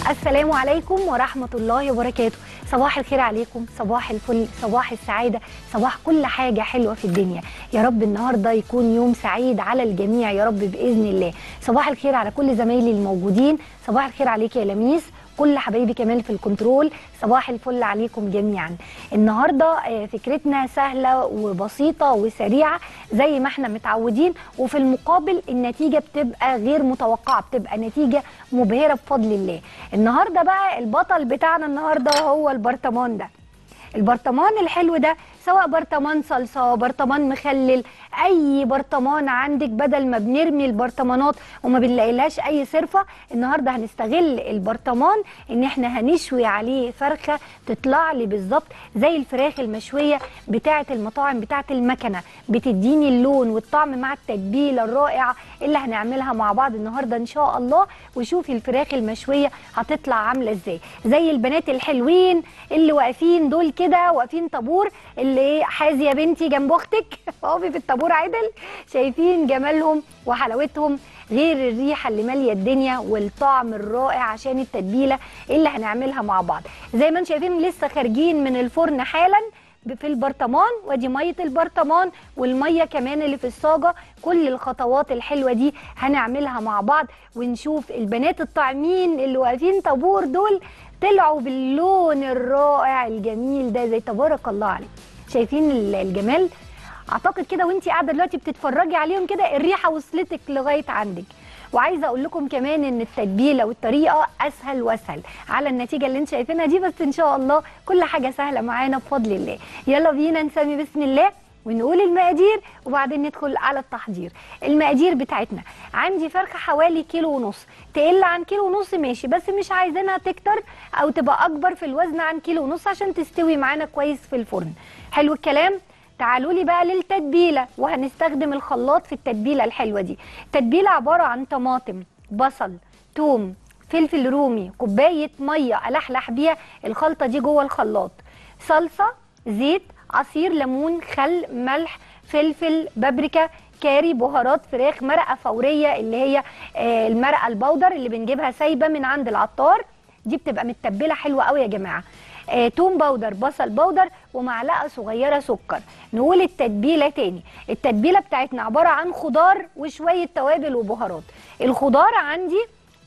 السلام عليكم ورحمة الله وبركاته صباح الخير عليكم صباح الفل صباح السعادة صباح كل حاجة حلوة في الدنيا يا رب النهاردة يكون يوم سعيد على الجميع يا رب بإذن الله صباح الخير على كل زمايلي الموجودين صباح الخير عليك يا لميس كل حبايبي كمان في الكنترول صباح الفل عليكم جميعا النهارده آه، فكرتنا سهله وبسيطه وسريعه زي ما احنا متعودين وفي المقابل النتيجه بتبقى غير متوقعه بتبقى نتيجه مبهره بفضل الله النهارده بقى البطل بتاعنا النهارده هو البرطمان ده البرطمان الحلو ده سواء برطمان صلصه برطمان مخلل اي برطمان عندك بدل ما بنرمي البرطمانات وما بنلاقيلهاش اي صرفه النهارده هنستغل البرطمان ان احنا هنشوي عليه فرخه تطلع لي بالظبط زي الفراخ المشويه بتاعه المطاعم بتاعه المكنه بتديني اللون والطعم مع التتبيله الرائعه اللي هنعملها مع بعض النهارده ان شاء الله وشوفي الفراخ المشويه هتطلع عامله ازاي زي البنات الحلوين اللي واقفين دول كده واقفين طابور اللي ايه حازي يا بنتي جنب اختك اقفي في الطابور عدل شايفين جمالهم وحلاوتهم غير الريحه اللي ماليه الدنيا والطعم الرائع عشان التتبيله اللي هنعملها مع بعض زي ما انتم شايفين لسه خارجين من الفرن حالا في البرطمان ودي ميه البرطمان والميه كمان اللي في الصاجه كل الخطوات الحلوه دي هنعملها مع بعض ونشوف البنات الطاعمين اللي واقفين طابور دول طلعوا باللون الرائع الجميل ده زي تبارك الله عليه شايفين ال- الجمال اعتقد كده وانتي قاعده دلوقتي بتتفرجي عليهم كده الريحه وصلتك لغايه عندك وعايزه اقول لكم كمان ان التتبيله والطريقه اسهل واسهل على النتيجه اللي انتم شايفينها دي بس ان شاء الله كل حاجه سهله معانا بفضل الله يلا بينا نسمي بسم الله ونقول المقادير وبعدين ندخل على التحضير المقادير بتاعتنا عندي فرخه حوالي كيلو ونص تقل عن كيلو ونص ماشي بس مش عايزينها تكتر او تبقى اكبر في الوزن عن كيلو ونص عشان تستوي معانا كويس في الفرن حلو الكلام تعالوا لي بقى للتتبيله وهنستخدم الخلاط في التتبيله الحلوه دي التتبيله عباره عن طماطم بصل توم فلفل رومي كوبايه ميه الحلح بيها الخلطه دي جوه الخلاط صلصه زيت عصير ليمون خل ملح فلفل بابريكا كاري بهارات فراخ مرقه فوريه اللي هي آه، المرقه البودر اللي بنجيبها سايبه من عند العطار دي بتبقى متبله حلوه قوي يا جماعه آه، توم باودر بصل باودر ومعلقه صغيره سكر نقول التتبيله تاني التتبيله بتاعتنا عباره عن خضار وشويه توابل وبهارات الخضار عندي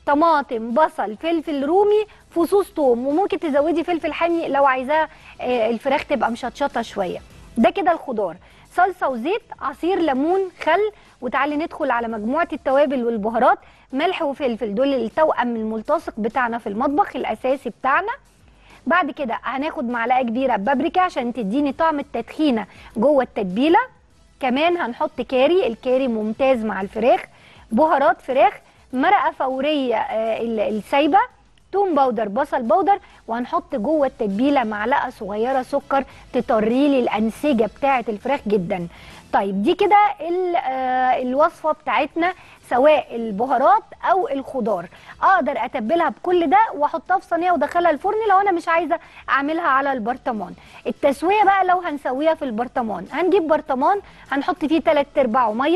طماطم بصل فلفل رومي فصوص توم وممكن تزودي فلفل حامي لو عايزاه آه، الفراخ تبقى مشطشطه شويه ده كده الخضار صلصه وزيت عصير ليمون خل وتعالي ندخل على مجموعه التوابل والبهارات ملح وفلفل دول التوأم الملتصق بتاعنا في المطبخ الاساسي بتاعنا بعد كده هناخد معلقه كبيره بابريكا عشان تديني طعم التدخينه جوه التتبيله كمان هنحط كاري الكاري ممتاز مع الفراخ بهارات فراخ مرقه فوريه آه، ال- السايبه توم باودر بصل باودر وهنحط جوه التتبيله معلقه صغيره سكر تطري لي الانسجه بتاعه الفراخ جدا طيب دي كده ال- آه، الوصفه بتاعتنا سواء البهارات او الخضار اقدر اتبلها بكل ده واحطها في صينيه وادخلها الفرن لو انا مش عايزه اعملها على البرطمان التسويه بقى لو هنسويها في البرطمان هنجيب برطمان هنحط فيه 3 ارباعه ميه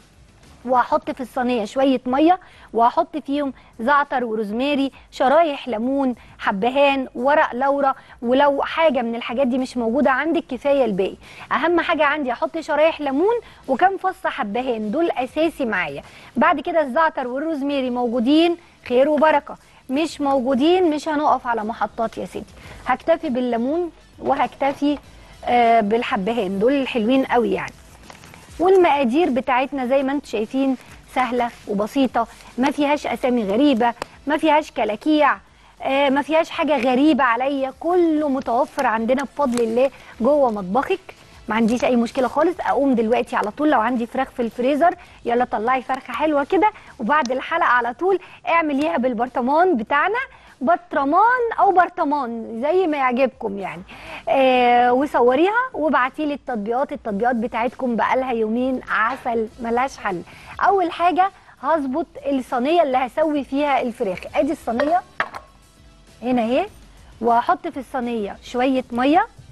وهحط في الصينيه شويه ميه وهحط فيهم زعتر وروزماري شرايح ليمون حبهان ورق لورا ولو حاجه من الحاجات دي مش موجوده عندك كفايه الباقي اهم حاجه عندي احط شرايح ليمون وكام فص حبهان دول اساسي معايا بعد كده الزعتر والروزماري موجودين خير وبركه مش موجودين مش هنقف على محطات يا سيدي هكتفي بالليمون وهكتفي آه بالحبهان دول الحلوين قوي يعني والمقادير بتاعتنا زي ما انتم شايفين سهله وبسيطه ما فيهاش اسامي غريبه ما فيهاش كلاكيع آه، ما فيهاش حاجه غريبه عليا كله متوفر عندنا بفضل الله جوه مطبخك ما عنديش اي مشكله خالص اقوم دلوقتي على طول لو عندي فراخ في الفريزر يلا طلعي فرخه حلوه كده وبعد الحلقه على طول اعمليها بالبرطمان بتاعنا برطمان او برطمان زي ما يعجبكم يعني آه وصوريها وابعتي لي التطبيقات التطبيقات بتاعتكم بقالها يومين عسل ملهاش حل اول حاجه هظبط الصينيه اللي هسوي فيها الفراخ ادي الصينيه هنا اهي وهحط في الصينيه شويه ميه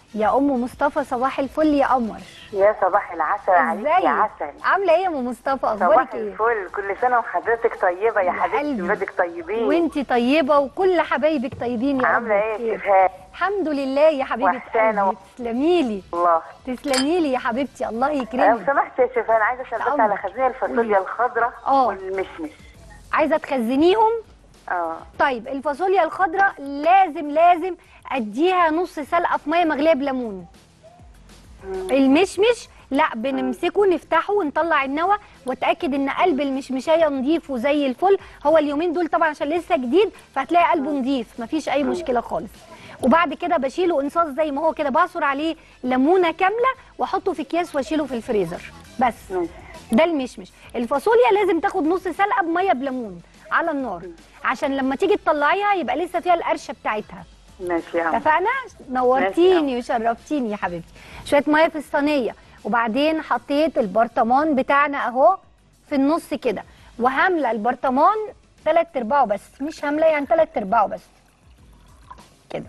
يا ام مصطفى صباح الفل يا قمر يا صباح العسل عليك ازيك يا عسل عامله ايه يا ام مصطفى صباح اخبارك ايه الفل كل سنه وحضرتك طيبه يا يا حبيبتي قلبي. ولادك طيبين وانتي طيبه وكل حبايبك طيبين يا رب عامله ايه بخير. يا شفاء الحمد لله يا حبيبه وحشانة قلبي تسلمي لي الله تسلمي لي يا حبيبتي الله لو يكرمك سمحت يا شفاء انا عايزه اسال بس أمر. على خزينه الفاصوليا الخضراء آه. والمشمش عايزه تخزنيهم اه طيب الفاصوليا الخضراء لازم لازم اديها نص سلقه في ميه مغليه بليمون المشمش لا بنمسكه نفتحه ونطلع النوى واتاكد ان قلب المشمشيه نضيف وزي الفل هو اليومين دول طبعا عشان لسه جديد فهتلاقي قلبه نضيف مفيش اي مشكله خالص وبعد كده بشيله انصاص زي ما هو كده بعصر عليه ليمونه كامله واحطه في اكياس واشيله في الفريزر بس ماشي ده المشمش الفاصوليا لازم تاخد نص سلقه بميه بليمون على النار عشان لما تيجي تطلعيها يبقى لسه فيها القرشه بتاعتها ماشي يا عم اتفقنا نورتيني وشرفتيني يا حبيبتي شويه ميه في الصينيه وبعدين حطيت البرطمان بتاعنا اهو في النص كده وهامله البرطمان تلات ارباعه بس مش هامله يعني تلات ارباعه بس كده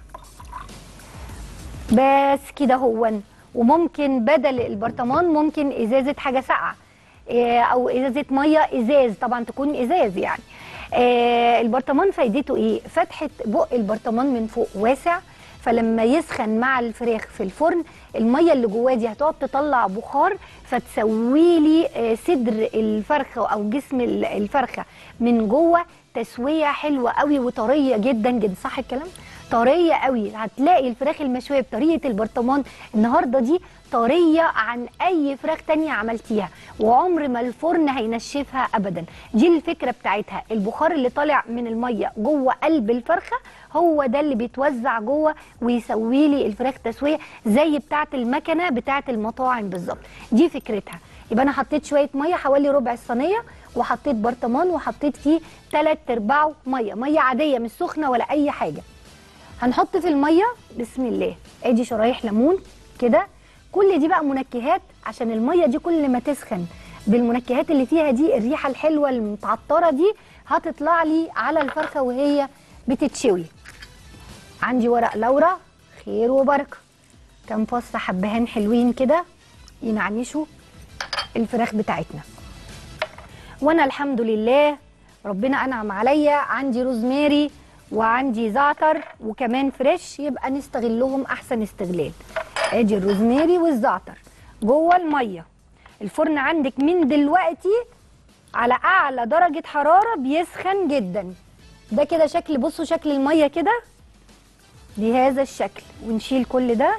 بس كده هو وممكن بدل البرطمان ممكن ازازه حاجه ساقعه إيه، او ازازه ميه ازاز طبعا تكون ازاز يعني آه، البرطمان فايدته ايه فتحه بق البرطمان من فوق واسع فلما يسخن مع الفراخ في الفرن الميه اللي جواه دي هتقعد تطلع بخار فتسوي لي آه، صدر الفرخه او جسم ال- الفرخه من جوه تسويه حلوه قوي وطريه جدا جدا صح الكلام طريه قوي هتلاقي الفراخ المشويه بطريقه البرطمان النهارده دي طريه عن اي فراخ تانية عملتيها وعمر ما الفرن هينشفها ابدا دي الفكره بتاعتها البخار اللي طالع من الميه جوه قلب الفرخه هو ده اللي بيتوزع جوه ويسوي لي الفراخ تسويه زي بتاعه المكنه بتاعه المطاعم بالظبط دي فكرتها يبقى انا حطيت شويه ميه حوالي ربع الصينيه وحطيت برطمان وحطيت فيه ثلاث ارباعه ميه ميه عاديه مش سخنه ولا اي حاجه هنحط في الميه بسم الله ادي شرايح ليمون كده كل دي بقى منكهات عشان الميه دي كل ما تسخن بالمنكهات اللي فيها دي الريحه الحلوه المتعطره دي هتطلع لي على الفرخه وهي بتتشوي عندي ورق لورا خير وبركه كام فص حبهان حلوين كده ينعنشوا الفراخ بتاعتنا وانا الحمد لله ربنا انعم عليا عندي روزماري وعندي زعتر وكمان فريش يبقى نستغلهم احسن استغلال ادي الروزماري والزعتر جوه الميه الفرن عندك من دلوقتي على اعلى درجه حراره بيسخن جدا ده كده شكل بصوا شكل الميه كده بهذا الشكل ونشيل كل ده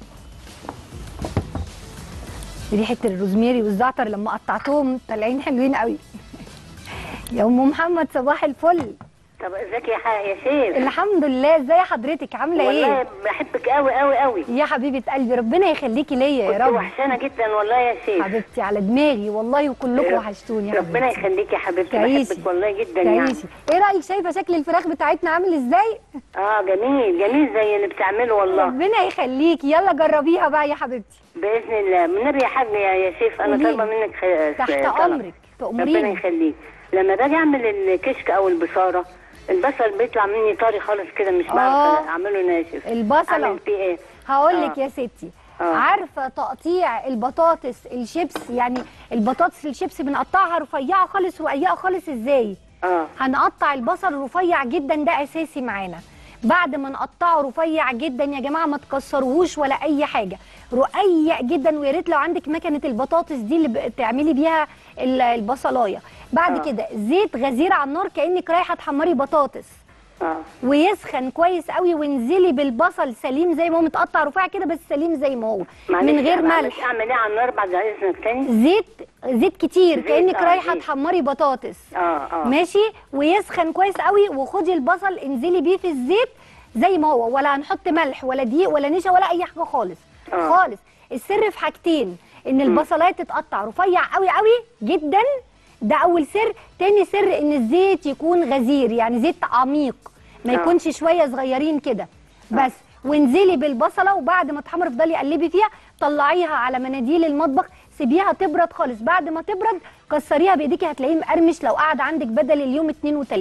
ريحه الروزماري والزعتر لما قطعتهم طالعين حلوين قوي يا ام محمد صباح الفل طب ازيك يا ح- يا شيخ الحمد لله ازي حضرتك عامله والله ايه بحبك قوي قوي قوي يا حبيبه قلبي ربنا يخليكي ليا يا كنت رب وحشانه جدا والله يا شيخ حبيبتي على دماغي والله وكلكم رب- وحشتوني يا ربنا حبيبتي يخليك يا حبيبتي تعيشي. بحبك والله جدا يعني تعيشي ايه رايك شايفه شكل الفراخ بتاعتنا عامل ازاي اه جميل جميل زي اللي بتعمله والله ربنا يخليكي يلا جربيها بقى يا حبيبتي باذن الله من يا حاج يا يا شيخ انا قوليلي. طالبه منك خ- تحت طلب. امرك ربنا تأمريني يخليك لما باجي اعمل الكشك او البصاره البصل بيطلع مني طري خالص كده مش آه. بعرف اعمله ناشف البصله اعمل فيه ايه هقول لك آه. يا ستي آه. عارفه تقطيع البطاطس الشيبس يعني البطاطس الشيبس بنقطعها رفيعه خالص رقيقه خالص ازاي اه هنقطع البصل رفيع جدا ده اساسي معانا بعد ما نقطعه رفيع جدا يا جماعه ما تكسروهوش ولا اي حاجه رقيق جدا ويا ريت لو عندك مكنه البطاطس دي اللي بتعملي بيها ال- البصلايه بعد آه. كده زيت غزير على النار كانك رايحه تحمري بطاطس اه ويسخن كويس قوي وانزلي بالبصل سليم زي ما هو متقطع رفيع كده بس سليم زي ما هو معلش من غير أعمل- ملح اعمل ايه على النار بعد اذنك تاني زيت زيت كتير زيت، كانك آه، رايحه زيت. تحمري بطاطس اه اه ماشي ويسخن كويس قوي وخدي البصل انزلي بيه في الزيت زي ما هو ولا هنحط ملح ولا دقيق ولا نشا ولا اي حاجه خالص آه. خالص السر في حاجتين ان البصلايه تتقطع رفيع قوي قوي جدا ده اول سر تاني سر ان الزيت يكون غزير يعني زيت عميق ما آه. يكونش شويه صغيرين كده بس وانزلي بالبصله وبعد ما تحمر افضلي قلبي فيها طلعيها على مناديل المطبخ سيبيها تبرد خالص بعد ما تبرد كسريها بايديكي هتلاقيه مقرمش لو قعد عندك بدل اليوم اتنين وتلاته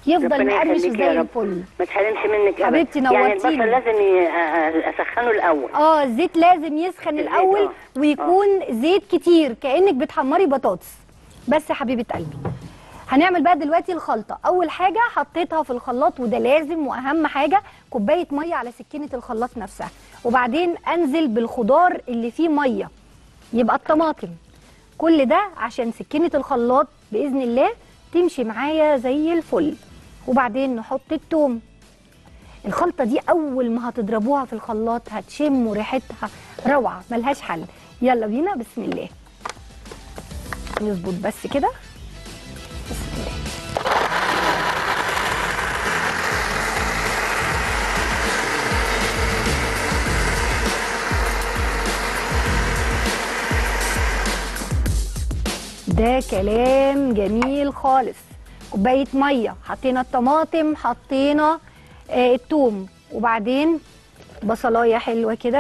يفضل ربنا مقرمش يخليكي يا زي رب. الفل ما تحرمش منك أبدا. حبيبتي يعني نورتيني. البصل لازم ي- أ- أ- اسخنه الاول اه الزيت لازم يسخن الزيت، الاول آه. ويكون زيت كتير كانك بتحمري بطاطس بس يا حبيبه قلبي هنعمل بقى دلوقتي الخلطه اول حاجه حطيتها في الخلاط وده لازم واهم حاجه كوبايه ميه على سكينه الخلاط نفسها وبعدين انزل بالخضار اللي فيه ميه يبقى الطماطم كل ده عشان سكينه الخلاط باذن الله تمشي معايا زي الفل وبعدين نحط التوم الخلطه دي اول ما هتضربوها في الخلاط هتشموا ريحتها روعه ملهاش حل يلا بينا بسم الله نظبط بس كده بسم الله ده كلام جميل خالص كوبايه ميه حطينا الطماطم حطينا آه التوم وبعدين بصلايه حلوه كده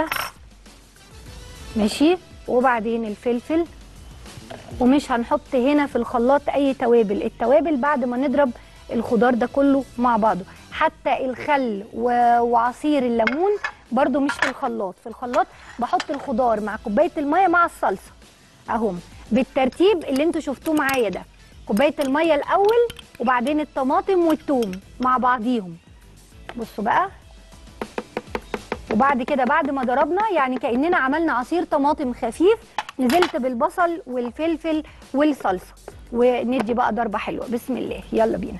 ماشي وبعدين الفلفل ومش هنحط هنا في الخلاط اي توابل التوابل بعد ما نضرب الخضار ده كله مع بعضه حتى الخل و- وعصير الليمون برضو مش في الخلاط في الخلاط بحط الخضار مع كوبايه الميه مع الصلصه اهم بالترتيب اللي انتوا شفتوه معايا ده كوبايه الميه الاول وبعدين الطماطم والثوم مع بعضيهم بصوا بقى وبعد كده بعد ما ضربنا يعني كاننا عملنا عصير طماطم خفيف نزلت بالبصل والفلفل والصلصه وندي بقى ضربه حلوه بسم الله يلا بينا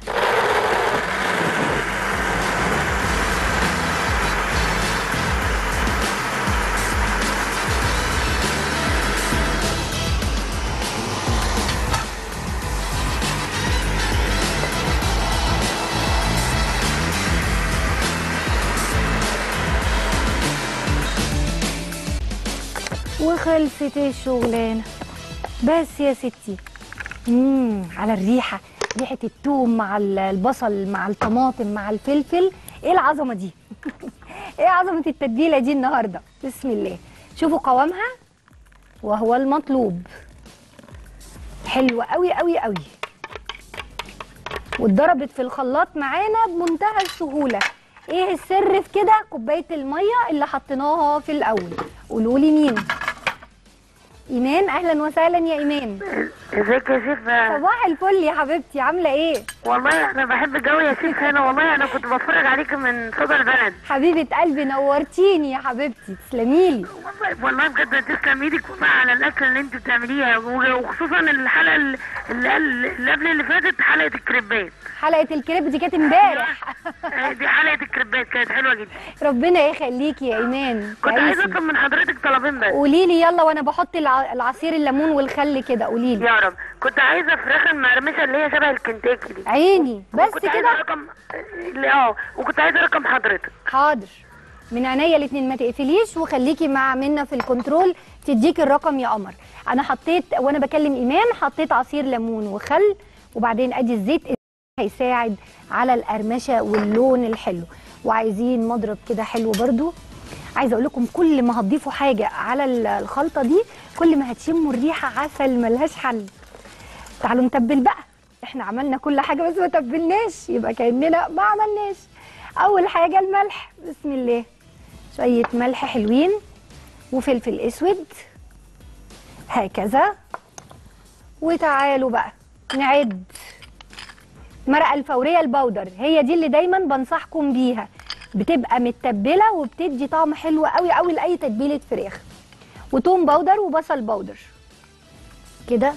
وخلصت الشغلانه بس يا ستي امم على الريحه ريحه التوم مع ال- البصل مع الطماطم مع الفلفل ايه العظمه دي ايه عظمه التتبيله دي النهارده بسم الله شوفوا قوامها وهو المطلوب حلوه قوي قوي قوي واتضربت في الخلاط معانا بمنتهى السهوله ايه السر في كده كوبايه الميه اللي حطيناها في الاول قولوا لي مين ايمان اهلا وسهلا يا ايمان ازيك يا شيف صباح الفل يا حبيبتي عامله ايه والله انا بحب جو يا شيف هنا والله انا كنت بتفرج عليك من صدى البلد حبيبه قلبي نورتيني يا حبيبتي تسلميلي والله والله بجد تسلم ايدك والله على الاكل اللي انت بتعمليها وخصوصا الحلقه اللي اللي اللي قبل اللي فاتت حلقه الكريبات حلقه الكريب دي كانت امبارح آه، دي حلقه الكريبات كانت حلوه جدا ربنا يخليكي يا ايمان كنت عايزه تعيشي. اطلب من حضرتك طلبين بس قولي لي يلا وانا بحط الع- العصير الليمون والخل كده قولي لي يا رب كنت عايزه فراخ المقرمشه اللي هي شبه الكنتاكي دي عيني بس وكنت عايزه كده رقم اللي- اه وكنت عايزه رقم حضرتك حاضر من عينيا الاتنين ما تقفليش وخليكي مع منا في الكنترول تديك الرقم يا قمر انا حطيت وانا بكلم ايمان حطيت عصير ليمون وخل وبعدين ادي الزيت هيساعد على القرمشه واللون الحلو وعايزين مضرب كده حلو برضو عايزه اقول لكم كل ما هتضيفوا حاجه على ال- الخلطه دي كل ما هتشموا الريحه عسل ملهاش حل تعالوا نتبل بقى احنا عملنا كل حاجه بس ما تبلناش يبقى كاننا ما عملناش اول حاجه الملح بسم الله شويه ملح حلوين وفلفل اسود هكذا وتعالوا بقى نعد مرقه الفوريه البودر هي دي اللي دايما بنصحكم بيها بتبقى متبله وبتدي طعم حلو قوي قوي لاي تتبيله فراخ وتوم بودر وبصل بودر كده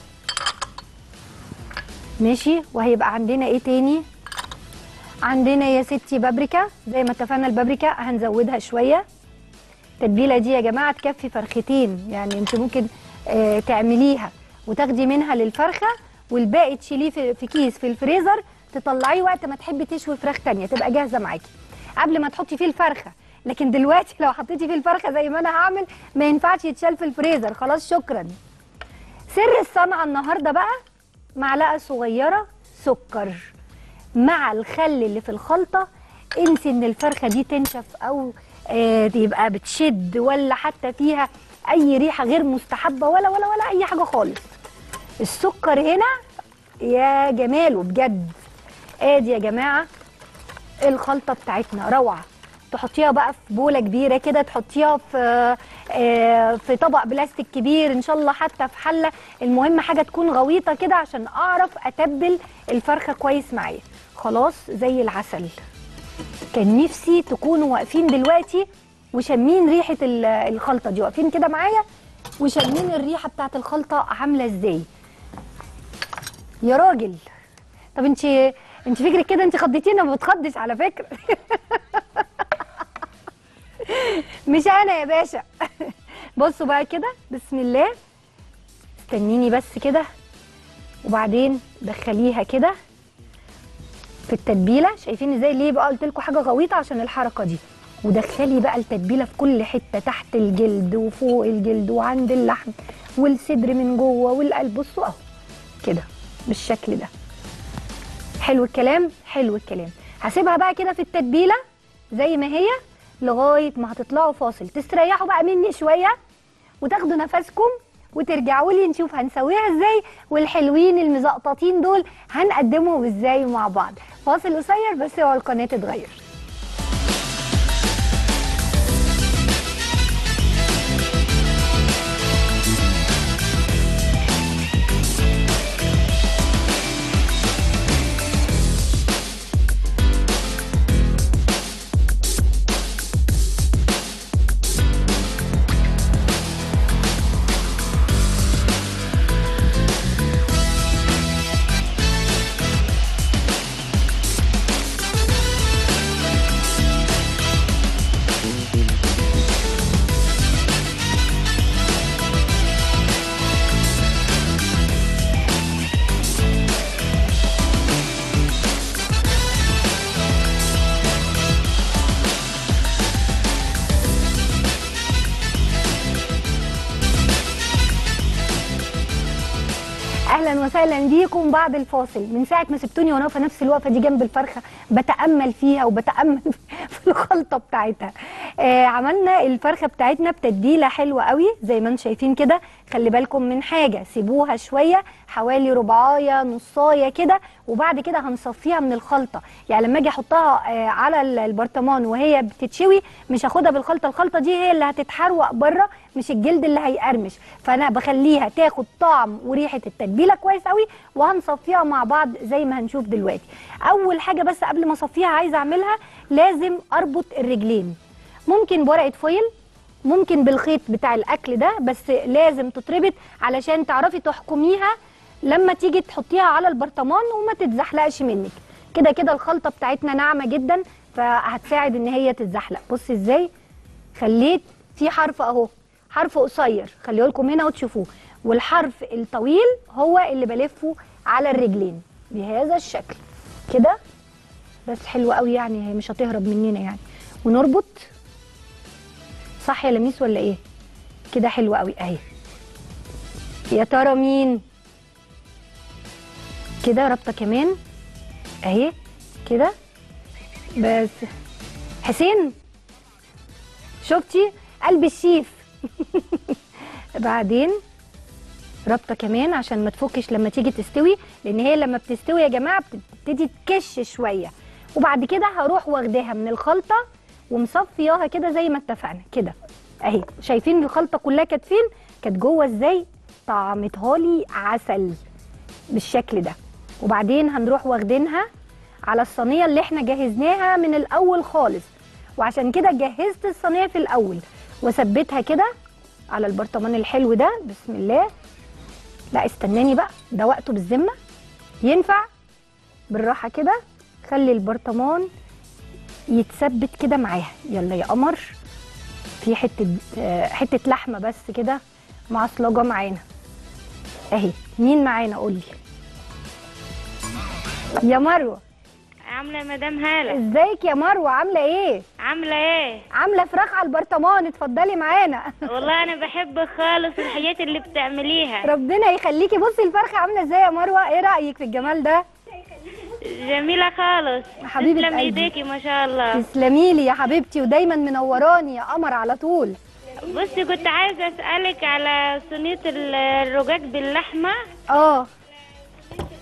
ماشي وهيبقى عندنا ايه تاني عندنا يا ستي بابريكا زي ما اتفقنا البابريكا هنزودها شويه التتبيله دي يا جماعه تكفي فرختين يعني انت ممكن آه تعمليها وتاخدي منها للفرخه والباقي تشيليه في, في كيس في الفريزر تطلعيه وقت ما تحبي تشوي فراخ تانية تبقى جاهزه معاكي قبل ما تحطي فيه الفرخه لكن دلوقتي لو حطيتي فيه الفرخه زي ما انا هعمل ما ينفعش يتشال في الفريزر خلاص شكرا سر الصنعه النهارده بقى معلقه صغيره سكر مع الخل اللي في الخلطه انسي ان الفرخه دي تنشف او آه يبقى بتشد ولا حتى فيها اي ريحه غير مستحبه ولا ولا ولا اي حاجه خالص السكر هنا يا جماله بجد ادي يا جماعه الخلطه بتاعتنا روعه تحطيها بقى في بوله كبيره كده تحطيها في آه، في طبق بلاستيك كبير ان شاء الله حتى في حله المهم حاجه تكون غويطه كده عشان اعرف اتبل الفرخه كويس معايا خلاص زي العسل كان نفسي تكونوا واقفين دلوقتي وشامين ريحه ال- الخلطه دي واقفين كده معايا وشامين الريحه بتاعت الخلطه عامله ازاي يا راجل طب انت انت فكرك كده انت خضتيني ما بتخضش على فكره مش انا يا باشا بصوا بقى كده بسم الله استنيني بس كده وبعدين دخليها كده في التتبيله شايفين ازاي ليه بقى قلت لكم حاجه غويطه عشان الحركه دي ودخلي بقى التتبيله في كل حته تحت الجلد وفوق الجلد وعند اللحم والصدر من جوه والقلب بصوا اهو كده بالشكل ده حلو الكلام حلو الكلام هسيبها بقى كده في التتبيله زي ما هي لغايه ما هتطلعوا فاصل تستريحوا بقى مني شويه وتاخدوا نفسكم وترجعوا لي نشوف هنسويها ازاي والحلوين المزقططين دول هنقدمهم ازاي مع بعض فاصل قصير بس اوعوا القناه تتغير اهلا وسهلا بيكم بعد الفاصل من ساعه ما سبتوني وانا واقفه نفس الوقفه دي جنب الفرخه بتامل فيها وبتامل في الخلطه بتاعتها آه عملنا الفرخه بتاعتنا بتتبيله حلوه قوي زي ما انتم شايفين كده خلي بالكم من حاجه سيبوها شويه حوالي ربعايه نصايه كده وبعد كده هنصفيها من الخلطه يعني لما اجي احطها آه على ال- البرطمان وهي بتتشوي مش هاخدها بالخلطه الخلطه دي هي اللي هتتحروق بره مش الجلد اللي هيقرمش فانا بخليها تاخد طعم وريحه التتبيله كويس قوي وهنصفيها مع بعض زي ما هنشوف دلوقتي اول حاجه بس قبل ما اصفيها عايزه اعملها لازم اربط الرجلين ممكن بورقه فويل ممكن بالخيط بتاع الاكل ده بس لازم تتربط علشان تعرفي تحكميها لما تيجي تحطيها على البرطمان وما تتزحلقش منك كده كده الخلطه بتاعتنا ناعمه جدا فهتساعد ان هي تتزحلق بصي ازاي خليت في حرف اهو حرف قصير خليه لكم هنا وتشوفوه والحرف الطويل هو اللي بلفه على الرجلين بهذا الشكل كده بس حلو قوي يعني هي مش هتهرب مننا يعني ونربط صح يا لميس ولا ايه كده حلو قوي اهي يا ترى مين كده رابطه كمان اهي كده بس حسين شفتي قلب الشيف بعدين رابطه كمان عشان ما تفكش لما تيجي تستوي لان هي لما بتستوي يا جماعه بتبتدي تكش شويه وبعد كده هروح واخداها من الخلطه ومصفياها كده زي ما اتفقنا كده اهي شايفين الخلطه كلها كانت فين كانت جوه ازاي طعمتها لي عسل بالشكل ده وبعدين هنروح واخدينها على الصينيه اللي احنا جهزناها من الاول خالص وعشان كده جهزت الصينيه في الاول وثبتها كده على البرطمان الحلو ده بسم الله لا استناني بقى ده وقته بالذمه ينفع بالراحه كده خلي البرطمان يتثبت كده معاها يلا يا قمر في حته آه، حته لحمه بس كده معصلجه معانا اهي مين معانا قولي يا مروه عاملة يا مدام هالة ازيك يا مروه عامله ايه عاملة ايه؟ عامله فراخ على البرطمان اتفضلي معانا والله أنا بحب خالص الحاجات اللي بتعمليها ربنا يخليكي بصي الفرخه عامله ازاي يا مروه ايه رايك في الجمال ده جميلة خالص حبيبة تسلم قلبي. ايديكي ما شاء الله تسلمي لي يا حبيبتي ودايما منوراني يا قمر على طول بصي كنت عايزة أسألك على صينية ال- الرجاج باللحمة اه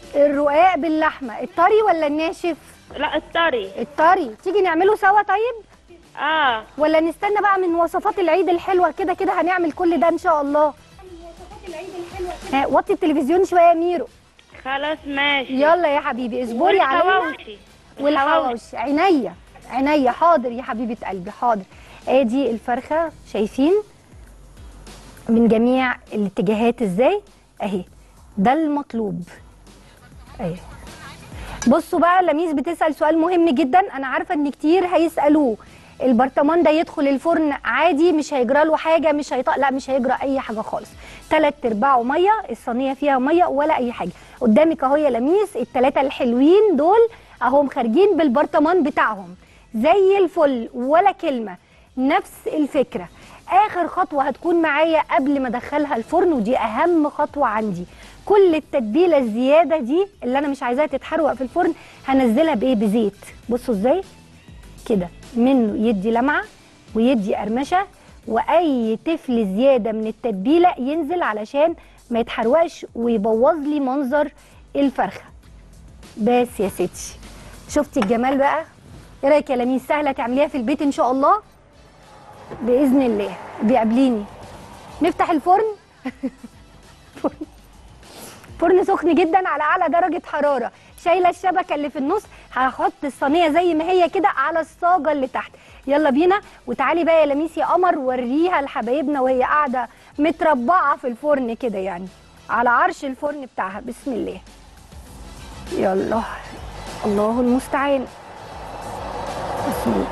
الرقاق باللحمه الطري ولا الناشف لا الطري الطري تيجي نعمله سوا طيب اه ولا نستنى بقى من وصفات العيد الحلوه كده كده هنعمل كل ده ان شاء الله ها وطي التلفزيون شويه يا ميرو خلاص ماشي يلا يا حبيبي اصبري علينا والحواوشي والحواوشي عينيا عينيا حاضر يا حبيبه قلبي حاضر ادي الفرخه شايفين من جميع الاتجاهات ازاي اهي ده المطلوب اهي بصوا بقى لميس بتسال سؤال مهم جدا انا عارفه ان كتير هيسالوه البرطمان ده يدخل الفرن عادي مش هيجرى له حاجه مش هيطق لا مش هيجرى اي حاجه خالص تلات ارباعه ميه الصينيه فيها ميه ولا اي حاجه قدامك اهو يا لميس التلاته الحلوين دول اهم خارجين بالبرطمان بتاعهم زي الفل ولا كلمه نفس الفكره اخر خطوه هتكون معايا قبل ما ادخلها الفرن ودي اهم خطوه عندي كل التتبيله الزياده دي اللي انا مش عايزاها تتحروق في الفرن هنزلها بايه بزيت بصوا ازاي كده منه يدي لمعه ويدي قرمشه واي تفل زياده من التتبيله ينزل علشان ما يتحرقش ويبوظ لي منظر الفرخه بس يا ستي شفتي الجمال بقى ايه رايك يا لميس سهله تعمليها في البيت ان شاء الله باذن الله بيقابليني نفتح الفرن فرن فرن سخن جدا على اعلى درجه حراره شايله الشبكه اللي في النص هحط الصينيه زي ما هي كده على الصاجه اللي تحت يلا بينا وتعالي بقى يا لميس يا قمر وريها لحبايبنا وهي قاعده متربعه في الفرن كده يعني على عرش الفرن بتاعها بسم الله يلا الله المستعان بسم الله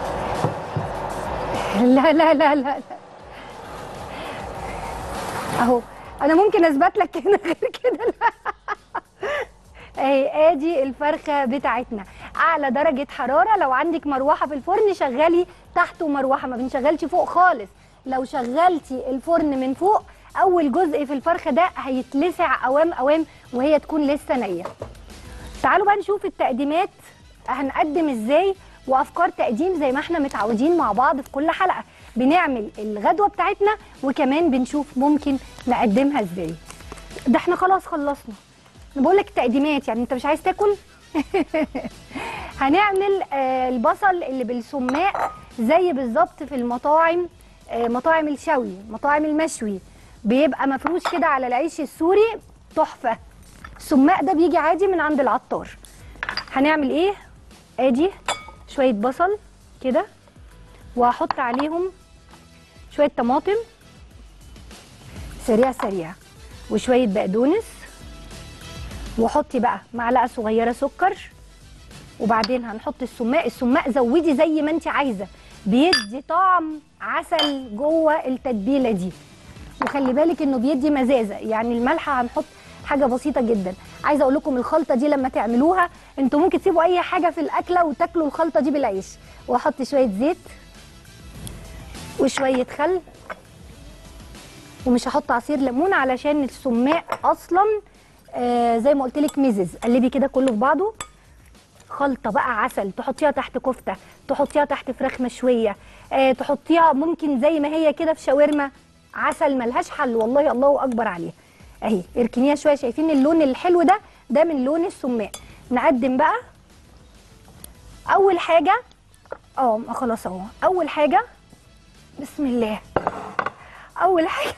لا لا لا لا, لا. اهو انا ممكن اثبت لك هنا غير كده لا اهي ادي الفرخه بتاعتنا اعلى درجه حراره لو عندك مروحه في الفرن شغلي تحته مروحه ما بنشغلش فوق خالص لو شغلتي الفرن من فوق اول جزء في الفرخه ده هيتلسع اوام اوام وهي تكون لسه نيه تعالوا بقى نشوف التقديمات هنقدم ازاي وافكار تقديم زي ما احنا متعودين مع بعض في كل حلقه بنعمل الغدوه بتاعتنا وكمان بنشوف ممكن نقدمها ازاي ده احنا خلاص خلصنا انا بقول لك تقديمات يعني انت مش عايز تاكل هنعمل آه البصل اللي بالسماق زي بالظبط في المطاعم آه مطاعم الشوي مطاعم المشوي بيبقى مفروش كده على العيش السوري تحفه السماق ده بيجي عادي من عند العطار هنعمل ايه ادي شويه بصل كده وهحط عليهم شويه طماطم سريع سريع وشويه بقدونس وحطي بقى معلقه صغيره سكر وبعدين هنحط السماق السماق زودي زي ما انت عايزه بيدي طعم عسل جوه التتبيله دي وخلي بالك انه بيدي مزازه يعني الملح هنحط حاجه بسيطه جدا عايزه اقول لكم الخلطه دي لما تعملوها انتوا ممكن تسيبوا اي حاجه في الاكله وتاكلوا الخلطه دي بالعيش واحط شويه زيت وشويه خل ومش هحط عصير ليمون علشان السماق اصلا آه زي ما قلت لك مزز قلبي كده كله في بعضه خلطه بقى عسل تحطيها تحت كفته تحطيها تحت فراخ مشويه آه تحطيها ممكن زي ما هي كده في شاورما عسل ملهاش حل والله الله اكبر عليها اهي اركنيها شويه شايفين اللون الحلو ده ده من لون السماق نقدم بقى اول حاجه اه خلاص اهو اول حاجه بسم الله اول حاجه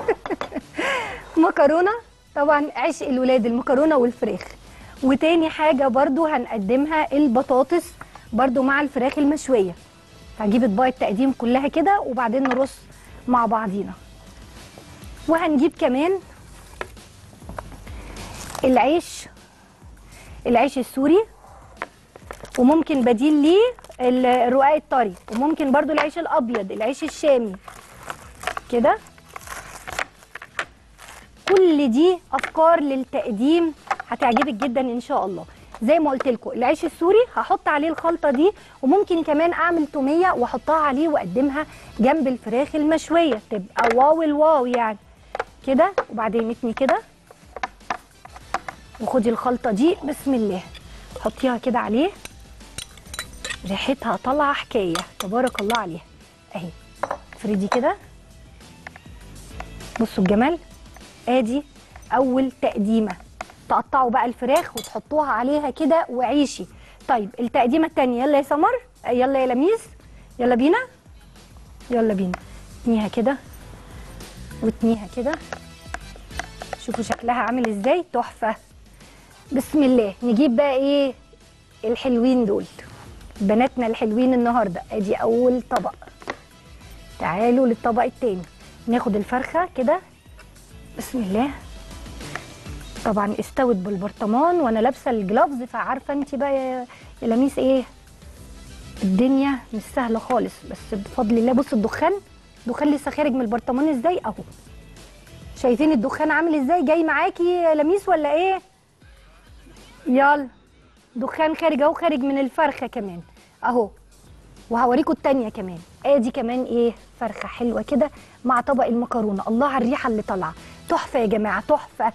مكرونه طبعا عشق الولاد المكرونه والفراخ وتاني حاجه برضو هنقدمها البطاطس برضو مع الفراخ المشويه هجيب اطباق التقديم كلها كده وبعدين نرص مع بعضينا وهنجيب كمان العيش العيش السوري وممكن بديل ليه الرقاق الطري وممكن برضو العيش الابيض العيش الشامي كده كل دي افكار للتقديم هتعجبك جدا ان شاء الله زي ما قلت لكم العيش السوري هحط عليه الخلطه دي وممكن كمان اعمل توميه واحطها عليه واقدمها جنب الفراخ المشويه تبقى واو الواو يعني كده وبعدين متني كده وخدي الخلطه دي بسم الله حطيها كده عليه ريحتها طالعه حكايه تبارك الله عليها اهي افردي كده بصوا الجمال ادي اول تقديمه تقطعوا بقى الفراخ وتحطوها عليها كده وعيشي طيب التقديمه التانية يلا يا سمر يلا يا لميس يلا بينا يلا بينا اتنيها كده واتنيها كده شوفوا شكلها عامل ازاي تحفه بسم الله نجيب بقى ايه الحلوين دول بناتنا الحلوين النهارده ادي اول طبق تعالوا للطبق التاني ناخد الفرخه كده بسم الله طبعا استوت بالبرطمان وانا لابسه الجلافز فعارفه انت بقى يا يا لميس ايه الدنيا مش سهله خالص بس بفضل الله بصوا الدخان الدخان لسه خارج من البرطمان ازاي اهو شايفين الدخان عامل ازاي جاي معاكي يا لميس ولا ايه يلا دخان خارج اهو خارج من الفرخه كمان اهو وهوريكم التانية كمان ادي كمان ايه فرخه حلوه كده مع طبق المكرونه الله على الريحه اللي طالعه تحفه يا جماعه تحفه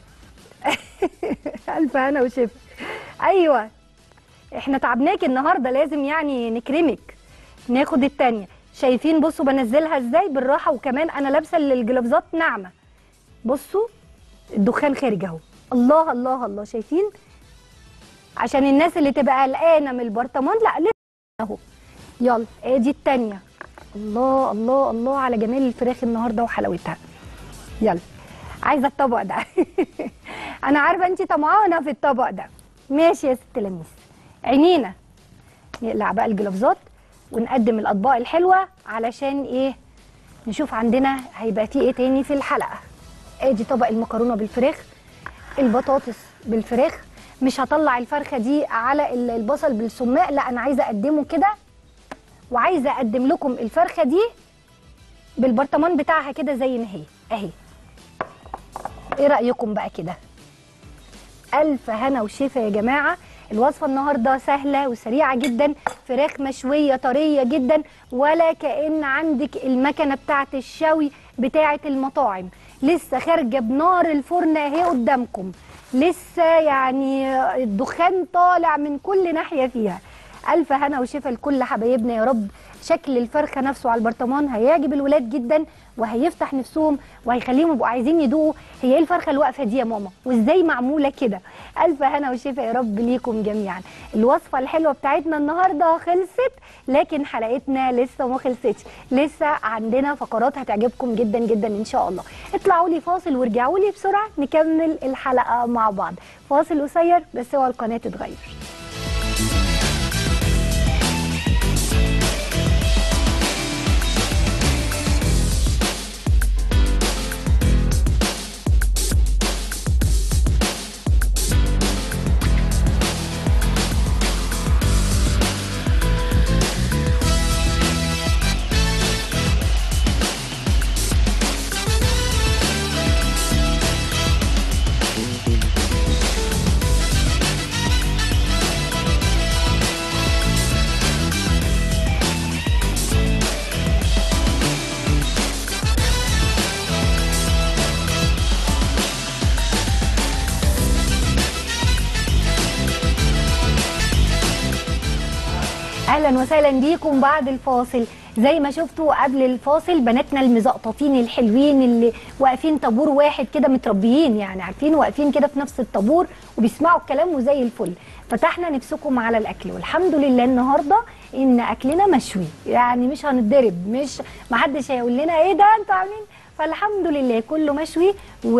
الف هنا وشفا ايوه احنا تعبناك النهارده لازم يعني نكرمك ناخد التانية شايفين بصوا بنزلها ازاي بالراحه وكمان انا لابسه الجلافزات ناعمه بصوا الدخان خارج اهو الله الله الله شايفين عشان الناس اللي تبقى قلقانه من البرطمان لا لسه اهو يلا ادي التانية الله الله الله على جمال الفراخ النهارده وحلاوتها يلا عايزه الطبق ده انا عارفه انت طمعانه في الطبق ده ماشي يا ست لميس عينينا نقلع بقى الجلافزات ونقدم الاطباق الحلوه علشان ايه نشوف عندنا هيبقى فيه ايه تاني في الحلقه ادي طبق المكرونه بالفراخ البطاطس بالفراخ مش هطلع الفرخه دي على ال- البصل بالسماق لا انا عايزه اقدمه كده وعايزه اقدم لكم الفرخه دي بالبرطمان بتاعها كده زي ما هي اهي ايه رايكم بقى كده الف هنا وشفا يا جماعه الوصفه النهارده سهله وسريعه جدا فراخ مشويه طريه جدا ولا كان عندك المكنه بتاعه الشوي بتاعه المطاعم لسه خارجه بنار الفرن اهي قدامكم لسه يعني الدخان طالع من كل ناحيه فيها الف هنا وشفا لكل حبايبنا يا رب شكل الفرخه نفسه على البرطمان هيعجب الولاد جدا وهيفتح نفسهم وهيخليهم يبقوا عايزين يدوقوا هي ايه الفرخه الواقفه دي يا ماما وازاي معموله كده الف هنا وشفا يا رب ليكم جميعا الوصفه الحلوه بتاعتنا النهارده خلصت لكن حلقتنا لسه ما خلصتش لسه عندنا فقرات هتعجبكم جدا جدا ان شاء الله اطلعوا لي فاصل وارجعوا لي بسرعه نكمل الحلقه مع بعض فاصل قصير بس هو القناه تتغير اهلا وسهلا بيكم بعد الفاصل زي ما شفتوا قبل الفاصل بناتنا المزقططين الحلوين اللي واقفين طابور واحد كده متربيين يعني عارفين واقفين كده في نفس الطابور وبيسمعوا الكلام وزي الفل فتحنا نفسكم على الاكل والحمد لله النهارده ان اكلنا مشوي يعني مش هنتضرب مش محدش هيقول لنا ايه ده انتوا عاملين فالحمد لله كله مشوي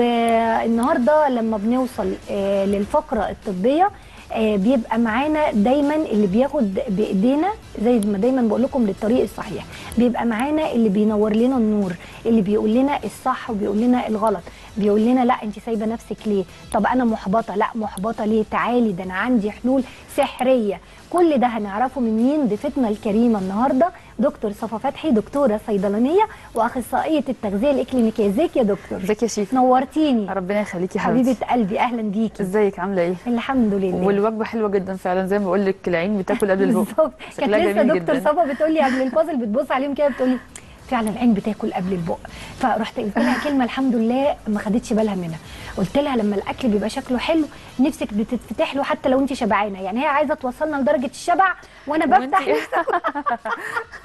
والنهارده لما بنوصل آه، للفقره الطبيه آه، بيبقى معانا دايما اللي بياخد بايدينا زي ما دايما بقول لكم للطريق الصحيح بيبقى معانا اللي بينور لنا النور اللي بيقول لنا الصح وبيقول لنا الغلط بيقول لنا لا انت سايبه نفسك ليه طب انا محبطه لا محبطه ليه تعالي ده انا عندي حلول سحريه كل ده هنعرفه من مين ضيفتنا الكريمه النهارده دكتور صفا فتحي دكتوره صيدلانيه واخصائيه التغذيه الاكلينيكيه ازيك يا دكتور ازيك يا شيف نورتيني ربنا يخليكي يا حبيبتي حبيبه قلبي اهلا بيكي ازيك عامله ايه الحمد لله والوجبه حلوه جدا فعلا زي ما بقول لك العين بتاكل قبل البق بالظبط كانت شكلها لسه جميل دكتور جدا. صفا بتقول لي قبل الفاصل بتبص عليهم كده بتقول لي فعلا العين بتاكل قبل البق فرحت قلت لها كلمه الحمد لله ما خدتش بالها منها قلت لها لما الاكل بيبقى شكله حلو نفسك بتتفتح له حتى لو انت شبعانه يعني هي عايزه توصلنا لدرجه الشبع وانا بفتح وانتي- نفسي